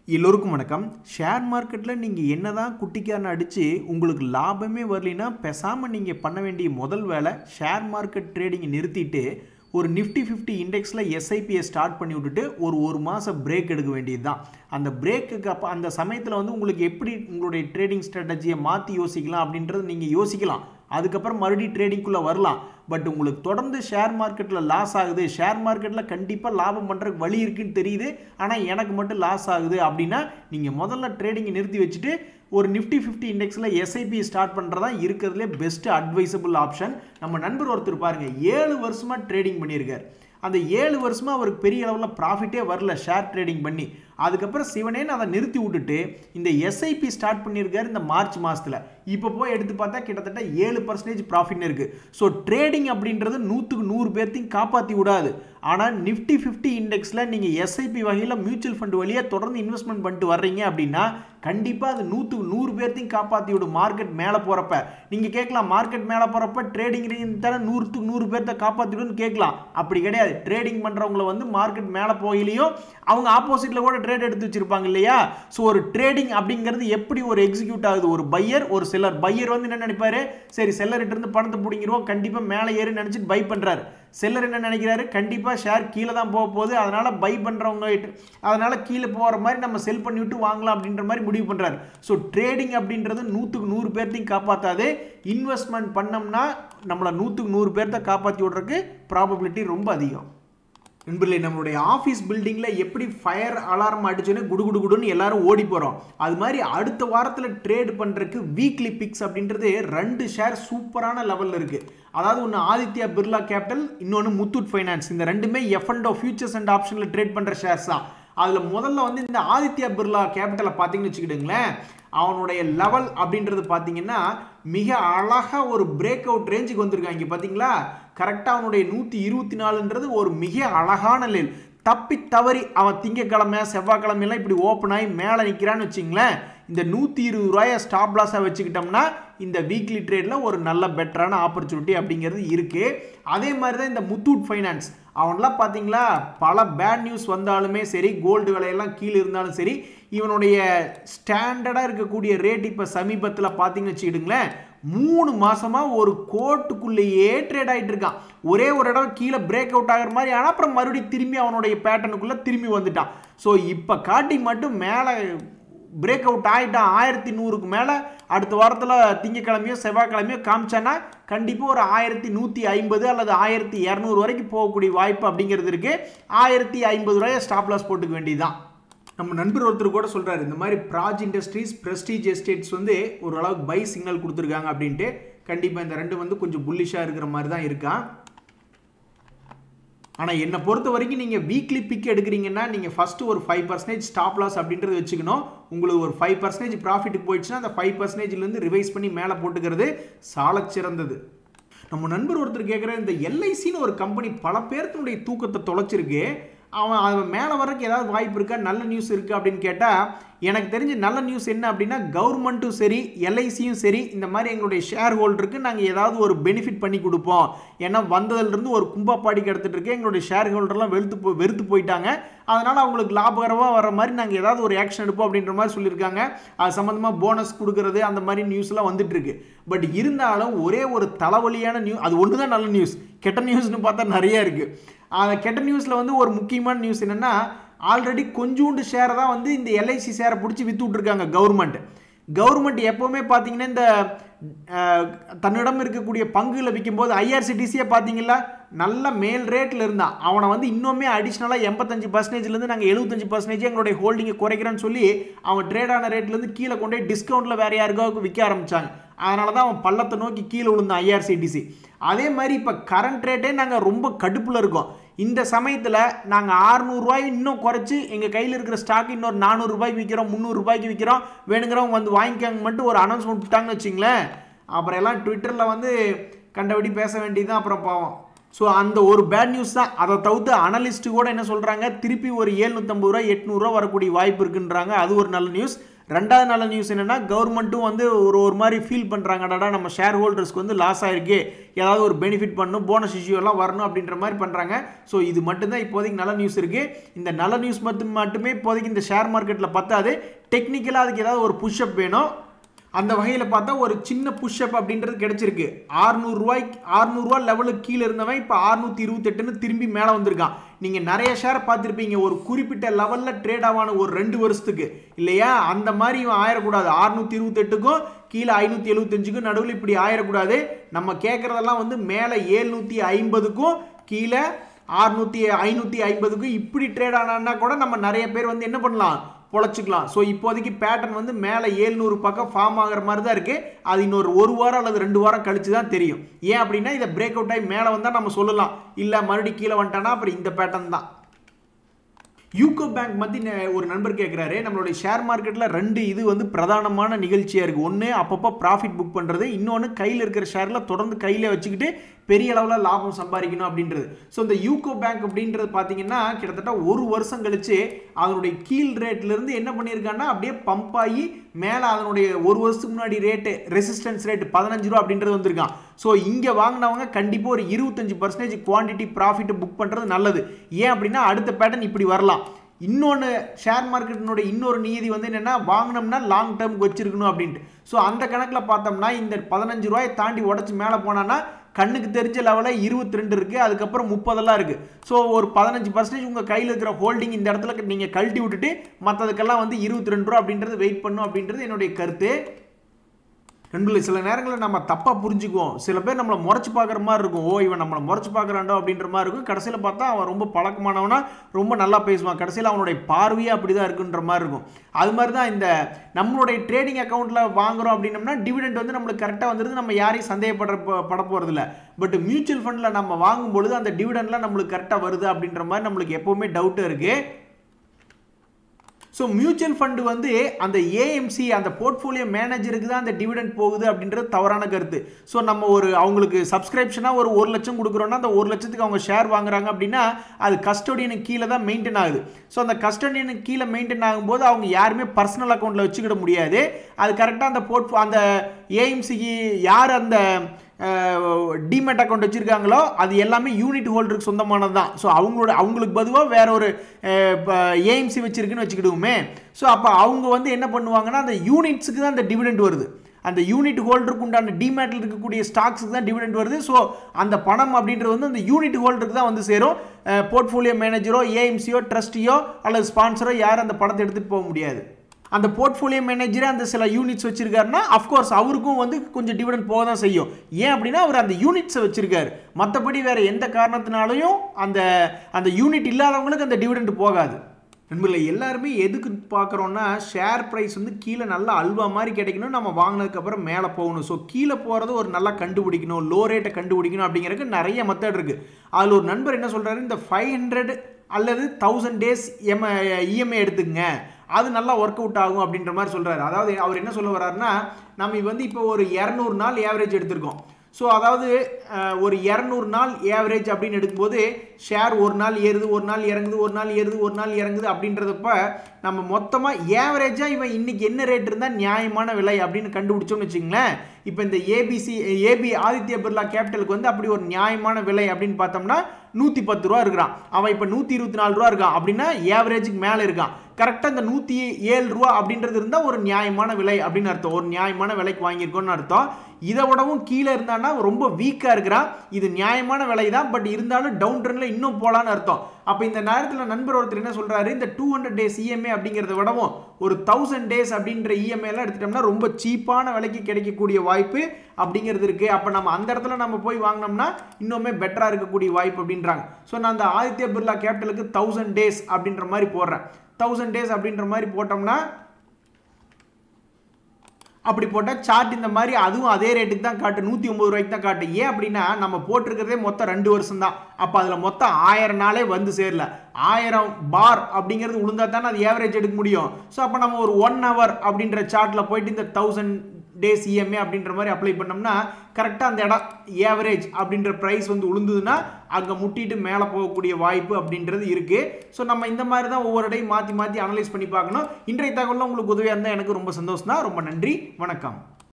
எல்லோருக்கும் வணக்கம் ஷேர் மார்க்கெட்டில் நீங்கள் என்ன தான் குட்டிக்காரனை அடித்து உங்களுக்கு லாபமே வரலைன்னா பேசாமல் நீங்கள் பண்ண வேண்டிய முதல் வேலை ஷேர் மார்க்கெட் ட்ரேடிங்கை நிறுத்திட்டு ஒரு நிஃப்டி ஃபிஃப்டி இண்டெக்ஸில் எஸ்ஐபியை ஸ்டார்ட் பண்ணி விட்டுட்டு ஒரு ஒரு மாதம் பிரேக் எடுக்க வேண்டியது தான் அந்த பிரேக்குக்கு அப்போ அந்த சமயத்தில் வந்து உங்களுக்கு எப்படி உங்களுடைய ட்ரேடிங் ஸ்ட்ராட்டஜியை மாற்றி யோசிக்கலாம் அப்படின்றது நீங்கள் யோசிக்கலாம் அதுக்கப்புறம் மறுபடியும் ட்ரேடிங்குள்ளே வரலாம் பட் உங்களுக்கு தொடர்ந்து ஷேர் மார்க்கெட்டில் லாஸ் ஆகுது ஷேர் மார்க்கெட்டில் கண்டிப்பாக லாபம் பண்ணுறதுக்கு வழி இருக்குன்னு தெரியுது ஆனால் எனக்கு மட்டும் லாஸ் ஆகுது அப்படின்னா நீங்கள் முதல்ல ட்ரேடிங்கை நிறுத்தி வச்சுட்டு ஒரு நிஃப்டி ஃபிஃப்டி இண்டெக்ஸில் எஸ்ஐபி ஸ்டார்ட் பண்ணுறதா இருக்கிறதுலே பெஸ்ட் அட்வைசபிள் ஆப்ஷன் நம்ம நண்பர் ஒருத்தர் பாருங்கள் ஏழு வருஷமாக ட்ரேடிங் பண்ணியிருக்கார் அந்த ஏழு வருஷமாக அவருக்கு பெரிய அளவில் ப்ராஃபிட்டே வரல ஷேர் ட்ரேடிங் பண்ணி அதுக்கப்புறம் சிவனேன்னு அதை நிறுத்தி விட்டுட்டு இந்த எஸ்ஐபி ஸ்டார்ட் பண்ணியிருக்காரு இந்த மார்ச் மாதத்தில் இப்போ போய் எடுத்து பார்த்தா கிட்டத்தட்ட ஏழு பர்சன்டேஜ் ப்ராஃபிட்னு இருக்குது ஸோ ட்ரேடிங் அப்படின்றது நூற்றுக்கு நூறு பேர்த்தையும் காப்பாற்றி விடாது ஆனால் நிஃப்டி ஃபிஃப்டி இண்டெக்ஸில் நீங்கள் எஸ்ஐபி வகையில் மியூச்சுவல் ஃபண்ட் வழியாக தொடர்ந்து இன்வெஸ்ட்மெண்ட் பண்ணிட்டு வர்றீங்க அப்படின்னா கண்டிப்பாக அது நூற்றுக்கு நூறு பேர்த்தையும் காப்பாற்றி விடும் மார்க்கெட் மேலே போகிறப்ப நீங்கள் கேட்கலாம் மார்க்கெட் மேலே போகிறப்ப ட்ரேடிங் தானே நூறுத்துக்கு நூறு பேர்த்த காப்பாற்றிடுன்னு கேட்கலாம் அப்படி கிடையாது ட்ரேடிங் பண்ணுறவங்கள வந்து மார்க்கெட் மேலே போகலையும் அவங்க ஆப்போசிட்டில் கூட ட்ரேட் எடுத்து வச்சிருப்பாங்க இல்லையா ஸோ ஒரு ட்ரேடிங் அப்படிங்கிறது எப்படி ஒரு எக்ஸிக்யூட் ஆகுது ஒரு பையர் ஒரு செல்லர் பையர் வந்து என்ன நினைப்பாரு சரி செல்லர்கிட்ட இருந்து பணத்தை பிடிங்கிருவோம் கண்டிப்பாக மேலே ஏறி நினச்சிட்டு பை பண்ணுறாரு செல்லர் என்ன நினைக்கிறாரு கண்டிப்பாக ஷேர் கீழே தான் போக போகுது அதனால் பை பண்ணுறவங்க அதனால் கீழே போகிற மாதிரி நம்ம செல் பண்ணி விட்டு வாங்கலாம் அப்படின்ற மாதிரி முடிவு பண்ணுறாரு ஸோ ட்ரேடிங் அப்படின்றது நூற்றுக்கு நூறு பேர்த்தையும் காப்பாற்றாது இன்வெஸ்ட்மெண்ட் பண்ணோம்னா நம்மளை நூற்றுக்கு நூறு பேர்த்த காப்பாற்றி விட்றதுக்கு ப்ராபபிலிட்டி ரொம்ப அதிகம் நண்பர்களே நம்மளுடைய ஆஃபீஸ் பில்டிங்கில் எப்படி ஃபயர் அலாரம் அடிச்சோன்னே குடு குடு குடுன்னு எல்லாரும் ஓடி போகிறோம் அது மாதிரி அடுத்த வாரத்தில் ட்ரேட் பண்ணுறதுக்கு வீக்லி பிக்ஸ் அப்படின்றது ரெண்டு ஷேர் சூப்பரான லெவலில் இருக்குது அதாவது ஒன்று ஆதித்யா பிர்லா கேபிட்டல் இன்னொன்று முத்தூட் ஃபைனான்ஸ் இந்த ரெண்டுமே எஃப் அண்ட் ஃபியூச்சர்ஸ் அண்ட் ஆப்ஷனில் ட்ரேட் பண்ணுற ஷேர்ஸ் தான் அதில் முதல்ல வந்து இந்த ஆதித்யா பிர்லா கேபிட்டலை பார்த்தீங்கன்னு வச்சுக்கிடுங்களேன் அவனுடைய லெவல் அப்படின்றது பார்த்தீங்கன்னா மிக அழகாக ஒரு பிரேக் அவுட் ரேஞ்சுக்கு வந்திருக்காங்க பார்த்தீங்களா கரெக்டாக அவனுடைய நூற்றி இருபத்தி நாலுன்றது ஒரு மிக அழகான லெல் தப்பி தவறி அவன் திங்கக்கிழமை செவ்வாய்க்கிழமையெல்லாம் இப்படி ஓப்பன் ஆகி மேலே நிற்கிறான்னு வச்சிங்களேன் இந்த நூற்றி இருபது ரூபாயை ஸ்டாப் லாஸாக வச்சுக்கிட்டோம்னா இந்த வீக்லி ட்ரேடில் ஒரு நல்ல பெட்டரான ஆப்பர்ச்சுனிட்டி அப்படிங்கிறது இருக்குது அதே மாதிரி தான் இந்த முத்தூட் ஃபைனான்ஸ் அவன்லாம் பார்த்தீங்களா பல பேட் நியூஸ் வந்தாலுமே சரி கோல்டு விலையெல்லாம் கீழே இருந்தாலும் சரி இவனுடைய ஸ்டாண்டர்டாக இருக்கக்கூடிய ரேட் இப்போ சமீபத்தில் பார்த்தீங்கன்னு வச்சுக்கிடுங்களேன் மூணு மாசமாக ஒரு கோட்டுக்குள்ளேயே ட்ரேட் ஆகிட்டு இருக்கான் ஒரே ஒரு இடம் கீழே பிரேக் அவுட் ஆகிற மாதிரி ஆனால் அப்புறம் மறுபடியும் திரும்பி அவனுடைய பேட்டர்னுக்குள்ளே திரும்பி வந்துட்டான் ஸோ இப்போ காட்டி மட்டும் மேலே பிரேக் அவுட் ஆகிட்டான் ஆயிரத்தி நூறுக்கு மேலே அடுத்த வாரத்தில் திங்கக்கிழமையோ செவ்வாய்க்கிழமையோ காமிச்சானா கண்டிப்பாக ஒரு ஆயிரத்தி நூற்றி ஐம்பது அல்லது ஆயிரத்தி இரநூறு வரைக்கும் போகக்கூடிய வாய்ப்பு அப்படிங்கிறது இருக்குது ஆயிரத்தி ஐம்பது ரூபாயை ஸ்டாப் லாஸ் போட்டுக்க வேண்டியதுதான் நம்ம நண்பர் ஒருத்தர் கூட சொல்கிறாரு இந்த மாதிரி ப்ராஜ் இண்டஸ்ட்ரீஸ் ப்ரெஸ்டீஜ் எஸ்டேட்ஸ் வந்து ஓரளவுக்கு பை சிக்னல் கொடுத்துருக்காங்க அப்படின்ட்டு கண்டிப்பாக இந்த ரெண்டு வந்து கொஞ்சம் புல்லிஷாக இருக்கிற மாதிரி தான் இருக்கான் ஆனால் என்னை பொறுத்த வரைக்கும் நீங்கள் வீக்லி பிக் எடுக்கிறீங்கன்னா நீங்கள் ஃபஸ்ட்டு ஒரு ஃபைவ் பர்சன்டேஜ் ஸ்டாப் லாஸ் அப்படின்றது வச்சுக்கணும் உங்களுக்கு ஒரு ஃபைவ் பர்சன்டேஜ் ப்ராஃபிட்டுக்கு போயிடுச்சுன்னா அந்த ஃபைவ் பர்சன்டேஜ்லேருந்து ரிவைஸ் பண்ணி மேலே போட்டுக்கிறது சால சிறந்தது நம்ம நண்பர் ஒருத்தர் கேட்குற இந்த எல்ஐசின்னு ஒரு கம்பெனி பல பேர்த்தினுடைய தூக்கத்தை தொலைச்சிருக்கு அவன் அவன் மேலே வர்றதுக்கு ஏதாவது வாய்ப்பு இருக்கா நல்ல நியூஸ் இருக்குது அப்படின்னு கேட்டால் எனக்கு தெரிஞ்ச நல்ல நியூஸ் என்ன அப்படின்னா கவர்மெண்ட்டும் சரி எல்ஐசியும் சரி இந்த மாதிரி எங்களுடைய ஷேர் ஹோல்டருக்கு நாங்கள் ஏதாவது ஒரு பெனிஃபிட் பண்ணி கொடுப்போம் ஏன்னா வந்ததுலேருந்து ஒரு கும்பாப்பாடிக்கு எடுத்துகிட்டு இருக்கு எங்களுடைய ஷேர் ஹோல்டர்லாம் வெறுத்து போ வெறுத்து போயிட்டாங்க அதனால் அவங்களுக்கு லாபகரமாக வர மாதிரி நாங்கள் ஏதாவது ஒரு ஆக்ஷன் எடுப்போம் அப்படின்ற மாதிரி சொல்லியிருக்காங்க அது சம்மந்தமாக போனஸ் கொடுக்கறது அந்த மாதிரி நியூஸ்லாம் வந்துட்டு இருக்கு பட் இருந்தாலும் ஒரே ஒரு தலைவலியான நியூஸ் அது ஒன்று தான் நல்ல நியூஸ் கெட்ட நியூஸ்னு பார்த்தா நிறைய இருக்குது அந்த கெட்ட நியூஸில் வந்து ஒரு முக்கியமான நியூஸ் என்னென்னா ஆல்ரெடி கொஞ்சோண்டு ஷேரை தான் வந்து இந்த எல்ஐசி ஷேரை பிடிச்சி விற்று விட்ருக்காங்க கவர்மெண்ட் கவர்மெண்ட் எப்போவுமே பார்த்தீங்கன்னா இந்த தன்னிடம் இருக்கக்கூடிய பங்குகளை விற்கும்போது ஐஆர்சிடிசியை பார்த்தீங்களா நல்ல மேல் ரேட்டில் இருந்தான் அவனை வந்து இன்னுமே அடிஷ்னலாக எண்பத்தஞ்சு பர்சன்டேஜ்லேருந்து நாங்கள் எழுபத்தஞ்சு பர்சன்டேஜ் எங்களுடைய ஹோல்டிங்கை குறைக்கிறேன்னு சொல்லி அவன் ட்ரேட் ஆன ரேட்லேருந்து கீழே கொண்டு போய் டிஸ்கவுண்ட்டில் வேறு யாருக்காவுக்கு விற்க ஆரம்பித்தாங்க அதனால தான் அவன் பள்ளத்தை நோக்கி கீழே விழுந்தான் ஐஆர்சிடிசி அதே மாதிரி இப்போ கரண்ட் ரேட்டே நாங்கள் ரொம்ப கடுப்பில் இருக்கோம் இந்த சமயத்தில் நாங்கள் ஆறுநூறுவாய் இன்னும் குறைச்சி எங்கள் கையில் இருக்கிற ஸ்டாக் இன்னொரு நானூறுரூபாய்க்கு விற்கிறோம் முந்நூறுரூபாய்க்கு விற்கிறோம் வேணுங்கிறவங்க வந்து வாங்கிக்காங்க மட்டும் ஒரு அனௌன்ஸ்மெண்ட் விட்டாங்கன்னு வச்சிங்களேன் அப்புறம் எல்லாம் ட்விட்டரில் வந்து கண்டபடி பேச வேண்டியதுதான் அப்புறம் பாவம் ஸோ அந்த ஒரு பேட் நியூஸ் தான் அதை தவிர்த்து அனலிஸ்ட்டு கூட என்ன சொல்கிறாங்க திருப்பி ஒரு ஏழ்நூற்றம்பது ரூபா எட்நூறுரூவா வரக்கூடிய வாய்ப்பு இருக்குன்றாங்க அது ஒரு நல்ல நியூஸ் ரெண்டாவது நல்ல நியூஸ் என்னென்னா கவர்மெண்ட்டும் வந்து ஒரு ஒரு மாதிரி ஃபீல் பண்ணுறாங்கடா நம்ம ஷேர் ஹோல்டர்ஸ்க்கு வந்து லாஸ் ஆயிருக்கு ஏதாவது ஒரு பெனிஃபிட் பண்ணணும் போனஸ் இஷ்யூ எல்லாம் வரணும் அப்படின்ற மாதிரி பண்ணுறாங்க ஸோ இது மட்டும்தான் இப்போதைக்கு நல்ல நியூஸ் இருக்குது இந்த நல்ல நியூஸ் மட்டும் மட்டுமே இப்போதைக்கு இந்த ஷேர் மார்க்கெட்டில் பத்தாது டெக்னிக்கலாக அதுக்கு ஏதாவது ஒரு புஷ்அப் வேணும் அந்த வகையில் பார்த்தா ஒரு சின்ன புஷ்அப் அப்படின்றது கிடைச்சிருக்கு ஆறுநூறுவாய்க்கு ஆறுநூறுவா லெவலுக்கு கீழே இருந்தவன் இப்போ ஆறுநூற்றி இருபத்தெட்டுன்னு திரும்பி மேலே வந்திருக்கான் நீங்கள் நிறைய ஷேர் பார்த்துருப்பீங்க ஒரு குறிப்பிட்ட லெவலில் ட்ரேட் ஆவான ஒரு ரெண்டு வருஷத்துக்கு இல்லையா அந்த மாதிரி இவன் ஆயிடக்கூடாது ஆறுநூற்றி இருபத்தெட்டுக்கும் கீழே ஐநூற்றி எழுபத்தஞ்சுக்கும் நடுவில் இப்படி ஆயிடக்கூடாது நம்ம கேட்குறதெல்லாம் வந்து மேலே ஏழ்நூற்றி ஐம்பதுக்கும் கீழே ஆறுநூற்றி ஐநூற்றி ஐம்பதுக்கும் இப்படி ட்ரேட் ஆனான்னா கூட நம்ம நிறைய பேர் வந்து என்ன பண்ணலாம் பொழைச்சிக்கலாம் ஸோ இப்போதைக்கு பேட்டர்ன் வந்து மேலே ஏழ்நூறு பக்கம் ஃபார்ம் ஆகிற மாதிரி தான் இருக்குது அது இன்னொரு ஒரு வாரம் அல்லது ரெண்டு வாரம் கழிச்சு தான் தெரியும் ஏன் அப்படின்னா இதை பிரேக் அவுட் ஆகி மேலே வந்தால் நம்ம சொல்லலாம் இல்லை மறுபடியும் கீழே வந்துட்டானா அப்புறம் இந்த பேட்டர்ன் தான் யூகோ பேங்க் பற்றி ஒரு நண்பர் கேட்குறாரு நம்மளுடைய ஷேர் மார்க்கெட்டில் ரெண்டு இது வந்து பிரதானமான நிகழ்ச்சியாக இருக்குது ஒன்று அப்பப்போ ப்ராஃபிட் புக் பண்ணுறது இன்னொன்று கையில் இருக்கிற ஷேரில் தொடர்ந்து கையில் வச்சுக்கிட்டு பெரிய அளவில் லாபம் சம்பாதிக்கணும் அப்படின்றது ஸோ இந்த யூகோ பேங்க் அப்படின்றது பார்த்தீங்கன்னா கிட்டத்தட்ட ஒரு வருஷம் கழிச்சு அதனுடைய கீழ் ரேட்லேருந்து என்ன பண்ணியிருக்காங்கன்னா அப்படியே பம்ப் ஆகி மேலே அதனுடைய ஒரு வருஷத்துக்கு முன்னாடி ரேட்டு ரெசிஸ்டன்ஸ் ரேட் பதினஞ்சு ரூபா அப்படின்றது வந்திருக்கான் ஸோ இங்கே வாங்கினவங்க கண்டிப்பாக ஒரு இருபத்தஞ்சு பர்சன்டேஜ் குவான்டிட்டி ப்ராஃபிட் புக் பண்ணுறது நல்லது ஏன் அப்படின்னா அடுத்த பேட்டர்ன் இப்படி வரலாம் இன்னொன்று ஷேர் மார்க்கெட்டினுடைய இன்னொரு நீதி வந்து என்னென்னா வாங்கினோம்னா லாங் டேர்முக்கு வச்சிருக்கணும் அப்படின்ட்டு ஸோ அந்த கணக்கில் பார்த்தோம்னா இந்த பதினஞ்சு ரூபாயை தாண்டி உடச்சி மேலே போனான்னா கண்ணுக்கு தெரிஞ்ச லெவலில் இருபத்தி ரெண்டு இருக்குது அதுக்கப்புறம் முப்பதெல்லாம் இருக்குது ஸோ ஒரு பதினஞ்சு பர்சன்டேஜ் உங்கள் கையில் இருக்கிற ஹோல்டிங் இந்த இடத்துல நீங்கள் கழட்டி விட்டுட்டு மற்றதுக்கெல்லாம் வந்து இருபத்தி ரெண்டு ரூபா அப்படின்றது வெயிட் பண்ணும் அப்படின்றது என்னுடைய கருத்து நண்பர்களே சில நேரங்களில் நம்ம தப்பாக புரிஞ்சுக்குவோம் சில பேர் நம்மளை முறைச்சி பார்க்குற மாதிரி இருக்கும் ஓ இவன் நம்மளை முறைச்சி பார்க்குறாண்டோ அப்படின்ற மாதிரி இருக்கும் கடைசியில் பார்த்தா அவன் ரொம்ப பழக்கமானவனா ரொம்ப நல்லா பேசுவான் கடைசியில் அவனுடைய பார்வையே அப்படி தான் இருக்குன்ற மாதிரி இருக்கும் அது மாதிரி தான் இந்த நம்மளுடைய ட்ரேடிங் அக்கௌண்ட்டில் வாங்குறோம் அப்படின்னம்னா டிவிடெண்ட் வந்து நம்மளுக்கு கரெக்டாக வந்துருது நம்ம யாரையும் சந்தேகப்படுற பட போகிறதில்ல பட் மியூச்சுவல் ஃபண்டில் நம்ம வாங்கும் பொழுது அந்த டிவிடெண்ட்லாம் நம்மளுக்கு கரெக்டாக வருது அப்படின்ற மாதிரி நம்மளுக்கு எப்போவுமே டவுட்டு இருக்குது ஸோ மியூச்சுவல் ஃபண்டு வந்து அந்த ஏஎம்சி அந்த போர்ட்ஃபோலியோ மேனேஜருக்கு தான் அந்த டிவிடெண்ட் போகுது அப்படின்றது தவறான கருத்து ஸோ நம்ம ஒரு அவங்களுக்கு சப்ஸ்கிரிப்ஷனாக ஒரு ஒரு லட்சம் கொடுக்குறோன்னா அந்த ஒரு லட்சத்துக்கு அவங்க ஷேர் வாங்குறாங்க அப்படின்னா அது கஸ்டோடியனுக்கு கீழே தான் மெயின்டைன் ஆகுது ஸோ அந்த கஸ்டோடியனுக்கு கீழே மெயின்டைன் ஆகும்போது அவங்க யாருமே பர்சனல் அக்கௌண்ட்டில் வச்சுக்கிட முடியாது அது கரெக்டாக அந்த போர்ட் அந்த ஏஎம்சிக்கு யார் அந்த டிமெட் அக்கௌண்ட் வச்சுருக்காங்களோ அது எல்லாமே யூனிட் ஹோல்டருக்கு சொந்தமானது தான் ஸோ அவங்களோட அவங்களுக்கு பொதுவாக வேற ஒரு ஏஎம்சி வச்சுருக்குன்னு வச்சுக்கிடுவோமே ஸோ அப்போ அவங்க வந்து என்ன பண்ணுவாங்கன்னா அந்த யூனிட்ஸுக்கு தான் அந்த டிவிடெண்ட் வருது அந்த யூனிட் ஹோல்டருக்கு உண்டான டிமேட்டில் இருக்கக்கூடிய ஸ்டாக்ஸுக்கு தான் டிவிடெண்ட் வருது ஸோ அந்த பணம் அப்படின்றது வந்து அந்த யூனிட் ஹோல்டருக்கு தான் வந்து சேரும் போர்ட்ஃபோலியோ மேனேஜரோ ஏஎம்சியோ ட்ரஸ்டியோ அல்லது ஸ்பான்சரோ யாரும் அந்த பணத்தை எடுத்துகிட்டு போக முடியாது அந்த போர்ட்ஃபோலியோ மேனேஜரே அந்த சில யூனிட்ஸ் வச்சிருக்காருன்னா அஃப்கோர்ஸ் அவருக்கும் வந்து கொஞ்சம் டிவிடெண்ட் போக தான் செய்யும் ஏன் அப்படின்னா அவர் அந்த யூனிட்ஸை வச்சிருக்காரு மற்றபடி வேற எந்த காரணத்தினாலையும் அந்த அந்த யூனிட் இல்லாதவங்களுக்கு அந்த டிவிடெண்ட் போகாது நண்பர்களே எல்லாருமே எதுக்கு பார்க்குறோன்னா ஷேர் ப்ரைஸ் வந்து கீழே நல்லா அல்வா மாதிரி கிடைக்கணும் நம்ம வாங்கினதுக்கப்புறம் மேலே போகணும் ஸோ கீழே போகிறது ஒரு நல்லா கண்டுபிடிக்கணும் லோ ரேட்டை கண்டுபிடிக்கணும் அப்படிங்கிறதுக்கு நிறைய மெத்தட் இருக்குது அதில் ஒரு நண்பர் என்ன சொல்கிறாரு இந்த ஃபைவ் ஹண்ட்ரட் அல்லது தௌசண்ட் டேஸ் எம் இஎம்ஐ எடுத்துக்கங்க அது நல்லா ஒர்க் அவுட் ஆகும் அப்படின்ற மாதிரி சொல்கிறாரு அதாவது அவர் என்ன சொல்ல வர்றாருன்னா நம்ம வந்து இப்போ ஒரு இரநூறு நாள் ஏவரேஜ் எடுத்திருக்கோம் ஸோ அதாவது ஒரு இரநூறு நாள் ஏவரேஜ் அப்படின்னு எடுக்கும்போது ஷேர் ஒரு நாள் ஏறுது ஒரு நாள் இறங்குது ஒரு நாள் ஏறுது ஒரு நாள் இறங்குது அப்படின்றதப்ப நம்ம மொத்தமாக ஏவரேஜாக இவன் இன்னைக்கு என்ன ரேட் இருந்தால் நியாயமான விலை அப்படின்னு கண்டுபிடிச்சோம்னு வச்சுங்களேன் இப்போ இந்த ஏபிசி ஏபி ஆதித்ய பிர்லா கேபிட்டலுக்கு வந்து அப்படி ஒரு நியாயமான விலை அப்படின்னு பார்த்தோம்னா நூற்றி பத்து ரூபா இருக்கிறான் அவன் இப்போ நூற்றி இருபத்தி நாலு ரூபா இருக்கான் அப்படின்னா ஏவரேஜுக்கு மேலே இருக்கான் கரெக்டாக இந்த நூற்றி ஏழு ரூபா அப்படின்றது இருந்தால் ஒரு நியாயமான விலை அப்படின்னு அர்த்தம் ஒரு நியாயமான விலைக்கு வாங்கியிருக்கோன்னு அர்த்தம் இதை விடவும் கீழே இருந்தான்னா ரொம்ப வீக்காக இருக்கிறான் இது நியாயமான விலை தான் பட் இருந்தாலும் டவுன் ட்ரெண்டில் இன்னும் போகலான்னு அர்த்தம் அப்போ இந்த நேரத்தில் நண்பர் ஒருத்தர் என்ன சொல்கிறாரு இந்த டூ ஹண்ட்ரட் டேஸ் இஎம்ஐ அப்படிங்கிறத விடவும் ஒரு தௌசண்ட் டேஸ் அப்படின்ற இஎம்ஐலாம் எடுத்துட்டோம்னா ரொம்ப சீப்பான விலைக்கு கிடைக்கக்கூடிய வாய்ப்பு அப்படிங்கிறது இருக்குது அப்போ நம்ம அந்த இடத்துல நம்ம போய் வாங்கினோம்னா இன்னுமே பெட்டராக இருக்கக்கூடிய வாய்ப்பு அப்படின்றாங்க ஸோ நான் அந்த ஆதித்ய பிர்லா கேபிட்டலுக்கு தௌசண்ட் டேஸ் அப்படின்ற மாதிரி போடுறேன் தௌசண்ட் டேஸ் அப்படின்ற மாதிரி போட்டோம்னா அப்படி போட்டால் சார்ட் இந்த மாதிரி அதுவும் அதே ரேட்டுக்கு தான் காட்டு நூற்றி ஒம்பது ரூபாய்க்கு தான் காட்டு ஏன் அப்படின்னா நம்ம போட்டிருக்கிறதே மொத்தம் ரெண்டு வருஷம் தான் அப்போ அதில் மொத்தம் ஆயிரம் நாளே வந்து சேரல ஆயிரம் பார் அப்படிங்கிறது உளுந்தா தானே அது ஏவரேஜ் எடுக்க முடியும் ஸோ அப்போ நம்ம ஒரு ஒன் ஹவர் அப்படின்ற சார்ட்டில் போயிட்டு இந்த தௌசண்ட் டேஸ் இஎம்ஏ அப்படின்ற மாதிரி அப்ளை பண்ணோம்னா கரெக்டாக அந்த இடம் ஏவரேஜ் அப்படின்ற ப்ரைஸ் வந்து உளுந்ததுன்னா அங்கே முட்டிட்டு மேலே போகக்கூடிய வாய்ப்பு அப்படின்றது இருக்குது ஸோ நம்ம இந்த மாதிரி தான் ஒவ்வொரு இடையும் மாற்றி மாற்றி அனலைஸ் பண்ணி பார்க்கணும் இன்றைய தகவலில் உங்களுக்கு உதவியாக இருந்தால் எனக்கு ரொம்ப சந்தோஷம் தான் ரொம்ப நன்றி வணக்கம்